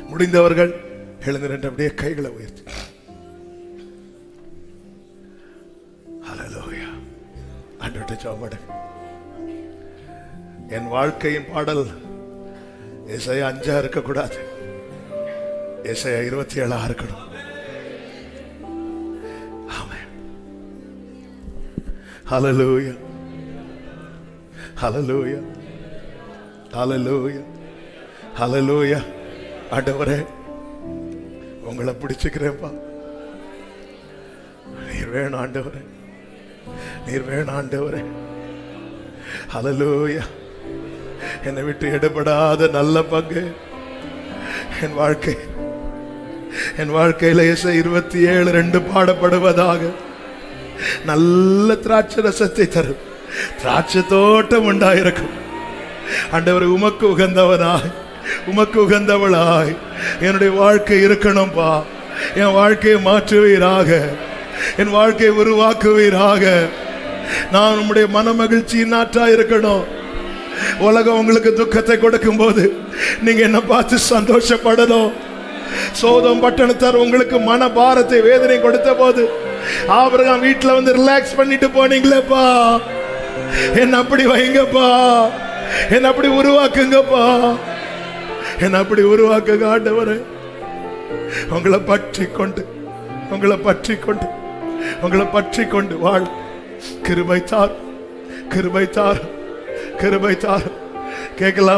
முடிந்தவர்கள் எழுந்து நின்று அப்படியே கைகளை உயர்த்தி ஹalleluya ஆண்டவர்ட்ட ஜெபம் என் வாழ்க்கையின் பாடல் ஏசாயா அஞ்சா இருக்கக்கூடாது ஏசாயா இருபத்தி ஏழா இருக்கணும் ஆமென் ஹalleluya ஹalleluya ஹalleluya ஹalleluya ஆண்டவரே உங்களை பிடிச்சுக்கிறேன்ப்பா நீர் வேணும் ஆண்டவரே நீர் வேணும் ஆண்டவரே ஹalleluya என்னை விட்டு எடுபடாத நல்ல பங்கு என் வாழ்க்கை என் வாழ்க்கையில இசை இருபத்தி ஏழு ரெண்டு பாடப்படுவதாக நல்ல திராட்சை ரசத்தை தரும் திராட்சை தோட்டம் உண்டாயிருக்கும் ஆண்டவர் உமக்கு உகந்தவனாய் உமக்கு உகந்தவளாய் என்னுடைய வாழ்க்கை இருக்கணும்பா என் வாழ்க்கையை மாற்றுவீராக என் வாழ்க்கையை உருவாக்குவீராக நான் உம்முடைய மனமகிழ்ச்சியின் நாற்றா இருக்கணும் உலகம் உங்களுக்கு துக்கத்தை கொடுக்கும் போது நீங்க என்ன பார்த்து சந்தோஷப்படணும் சோதம் பட்டணத்தார் உங்களுக்கு மன பாரத்தை வேதனை கொடுத்த போது ஆபிரகாம் வீட்டுல வந்து ரிலாக்ஸ் பண்ணிட்டு போனீங்களேப்பா என்ன அப்படி வைங்கப்பா என்ன அப்படி உருவாக்குங்கப்பா என்ன அப்படி உருவாக்குங்க ஆண்டவரே உங்களை பற்றி கொண்டு உங்களை பற்றி கொண்டு உங்களை பற்றி கொண்டு வாழ் கிருபை தார் கிருபை தார் கிருபை தார் கேட்கலாம்